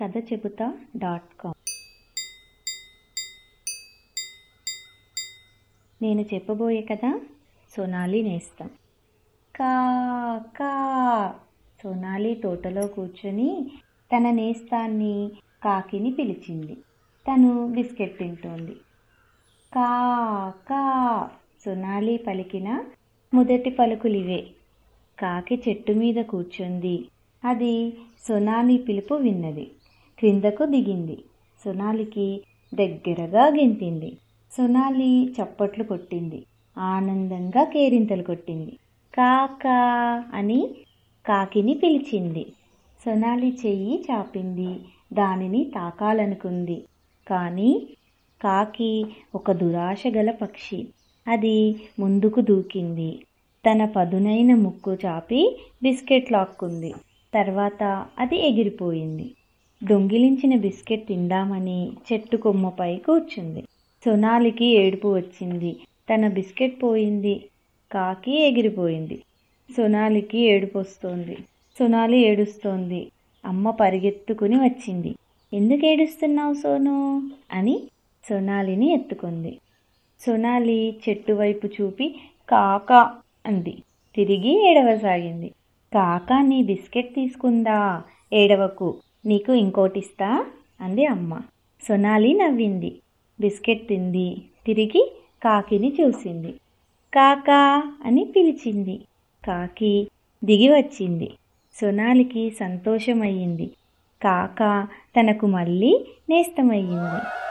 కథ చెబుతా dot com నేను చెప్పబోయే కథ సోనాలి నేస్తం కా కా సోనాలి తోటలో కూర్చొని తన నేస్తాన్ని కాకిని పిలిచింది తను బిస్కెట్ తింటోంది కా కా సోనాలి పలికిన మొదటి పలుకులివే కాకి చెట్టు మీద కూర్చుంది అది సొనాలి పిలుపు విన్నది క్రిందకు దిగింది సొనాలికి దగ్గరగా గెంతింది సొనాలి చప్పట్లు కొట్టింది ఆనందంగా కేరింతలు కొట్టింది కాకా అని కాకిని పిలిచింది సొనాలి చెయ్యి చాపింది దానిని తాకాలనుకుంది కానీ కాకి ఒక దురాశ గల పక్షి అది ముందుకు దూకింది తన పదునైన ముక్కు చాపి బిస్కెట్ లాక్కుంది తర్వాత అది ఎగిరిపోయింది దొంగిలించిన బిస్కెట్ తిందామని చెట్టు కొమ్మపై కూర్చుంది సొనాలికి ఏడుపు వచ్చింది తన బిస్కెట్ పోయింది కాకి ఎగిరిపోయింది సొనాలికి ఏడుపు వస్తోంది సొనాలి ఏడుస్తోంది అమ్మ పరిగెత్తుకుని వచ్చింది ఎందుకు ఏడుస్తున్నావు సోను అని సొనాలిని ఎత్తుకుంది సొనాలి చెట్టు వైపు చూపి కాక అంది తిరిగి ఏడవసాగింది కాక నీ బిస్కెట్ తీసుకుందా ఏడవకు నీకు ఇంకోటిస్తా అంది అమ్మ సొనాలి నవ్వింది బిస్కెట్ తింది తిరిగి కాకిని చూసింది కాకా అని పిలిచింది కాకి దిగి వచ్చింది సొనాలికి సంతోషమయ్యింది కాక తనకు మళ్ళీ నేస్తమయ్యింది